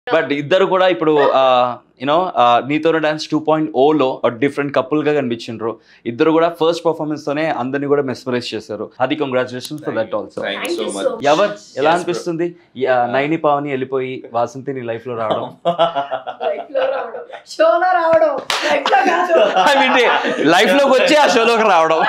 But ఇద్దరు కూడా ఇప్పుడు యూనో నీతో డాన్స్ టూ పాయింట్ ఓలో డిఫరెంట్ కపుల్ గా కనిపించిండ్రు ఇద్దరు కూడా ఫస్ట్ పర్ఫార్మెన్స్ తోనే అందరినీ కూడా మెస్మరైజ్ చేశారు అది congratulations for that also thank Thank you so you much so ఎవరు ఎలా Yes, bro. అనిపిస్తుంది యా, నైని పావని వెళ్ళిపోయి వాసంతి నీ లైఫ్ లో రావడం లైఫ్ లో రావడం షోలో రావడం లైఫ్ లో కాదు ఐ మీన్ లైఫ్ లోకి వచ్చి ఆ షోలోకి రావడం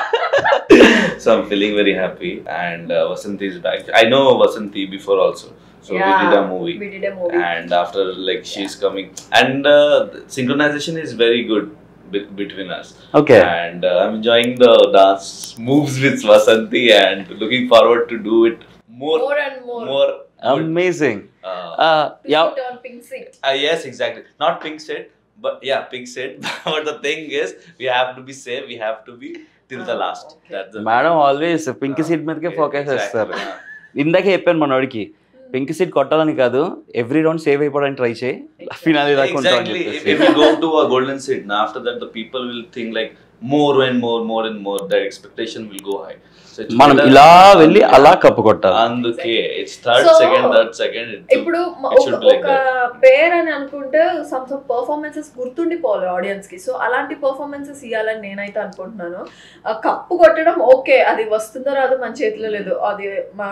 so I'm feeling very happy and uh, Vasanti is back. I know Vasanti before also. So we did a movie. We did a movie. and after like she's coming and uh, the synchronization is very good be- between us okay and uh, i'm enjoying the dance moves with vasanti and looking forward to do it more More and more. more good. Amazing uh, Pink it on pink seat. uh, yes exactly not pink set but yeah pink set but the thing is we have to be safe we have to be till the Ah, last okay. that's the madam always pink seat మీదకే focus చేస్తారు ఇందాకే చెప్పాను మనోడికి pink seat కొట్టాలని కాదు every round save అయిపోవడానికి try చేయి finale దాకా ఉంటావు అని exactly if, చెప్పేసి. if you go to a golden seat now after that the people will think like more and more more and more their expectation will go high so it's మనం better- ఇలా వెళ్ళి అలా కప్పు కొట్టాలి అందుకే it's third So, second third second ఇప్పుడు మ- It ఒక should be like ఒక పేర్ అని అనుకుంటే సమ్ సమ్ పర్ఫార్మెన్సెస్ గుర్తుండిపోవాలి ఆడియన్స్ కి సో అలాంటి పర్ఫార్మెన్సెస్ ఇవ్వాలని నేనైతే అనుకుంటున్నాను ఆ, కప్పు కొట్టడం ఓకే అది వస్తుందో రాదో మన చేతిలో లేదు అది మా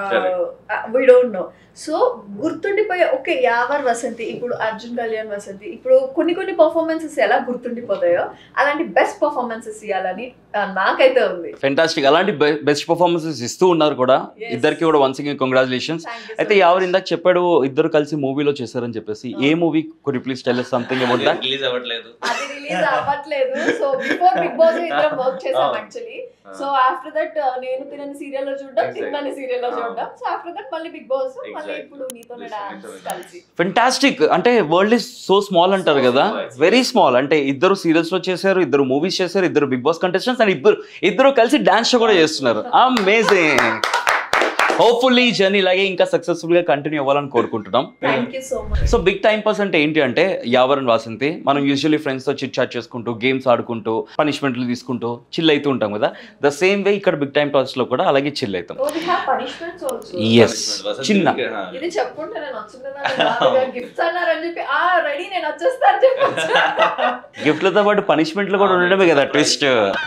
వీ డోంట్ నో సో గుర్తుండిపోయే ఓకే యావర్ వసంతి ఇప్పుడు అర్జున్ కళ్యాణ్ వసంతి ఇప్పుడు కొన్ని కొన్ని పర్ఫార్మెన్సెస్ ఎలా గుర్తుండిపోతాయో అలాంటి బెస్ట్ పర్ఫార్మెన్సెస్ ఇవ్వాలని ఆ, నాకైతే ఉంది ఫెంటాస్టిక్ అలాంటి బెస్ట్ పర్ఫార్మెన్సెస్ ఇస్తూ ఉన్నారు కూడా Yes. ఇద్దరికి కూడా once again congratulations Thank you so అయితే much. ఎవరు ఇందాక చెప్పాడు ఇద్దరు కలిసి మూవీలో చేశారని చెప్పేసి ఏ మూవీ కొన్ని please tell something about that release అవ్వట్లేదు అది రిలీజ్ అవ్వట్లేదు సో బిఫోర్ బిగ్ బాస్ ఇద్దరం వర్క్ చేసాం Oh. Actually so after that నేను తినని సీరియల్ లో చూడడం Exactly. తిన్నని సీరియల్ లో Oh. చూడడం సో ఆఫ్టర్ దట్ మళ్ళీ బిగ్ బాస్ మళ్ళీ Exactly. ఇప్పుడు నీతోనే Yes, డాన్స్ నీతోనే కలిసి ఫెంటాస్టిక్ అంటే వరల్డ్ ఇస్ సో స్మాల్ అంటారు So కదా small. వెరీ స్మాల్ అంటే ఇద్దరు సీరియల్స్ లో చేశారు ఇద్దరు మూవీస్ చేశారు ఇద్దరు బిగ్ బాస్ కంటెస్టెంట్స్ అండ్ ఇద్దరు ఇద్దరు కలిసి డాన్స్ షో కూడా చేస్తున్నారు అమేజింగ్ హోప్ఫుల్లీ ఈ జర్నీ ఇలాగే ఇంకా సక్సెస్ఫుల్ గా కంటిన్యూ అవ్వాలని కోరుకుంటున్నాం thank you so much so big time pass అంటే ఏంటి అంటే యావరన్ వాసంతి మనం యూజువల్లీ ఫ్రెండ్స్ తో చిట్ చాట్ చేసుకుంటూ గేమ్స్ ఆడుకుంటూ పనిష్మెంట్లు తీసుకుంటూ చిల్ అవుతూ ఉంటాం కదా ద సేమ్ వే ఇక్కడ బిగ్ టైం పాస్ లో కూడా అలాగే చిల్ అవుతాం oh we have punishments also Yes. చిన్న. ఇది చెప్పుకుంటే నేను వచ్చుందా గిఫ్ట్స్ అన్నారని చెప్పి ఆ రెడీ నేను వచ్చేస్తా అని చెప్పి గిఫ్ట్లతో పాటు పనిష్మెంట్లు కూడా ఉండడమే కదా ట్విస్ట్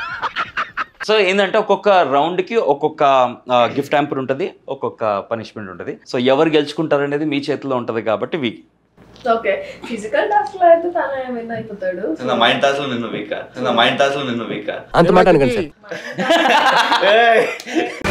సో ఏంటంటే ఒక్కొక్క రౌండ్ కి ఒక్కొక్క గిఫ్ట్ హ్యాంపర్ ఉంటుంది ఒక్కొక్క పనిష్మెంట్ ఉంటుంది సో ఎవరు గెలుచుకుంటారు అనేది మీ చేతిలో ఉంటది కాబట్టి వీ ఓకే ఫిజికల్ టాస్క్ లో అయితే తన విన్ అయిపోతాడు నా మైండ్ టాస్ లో నిన్ను వీక నా మైండ్ టాస్ లో నిన్ను వీక అంత మాట అనకండి సార్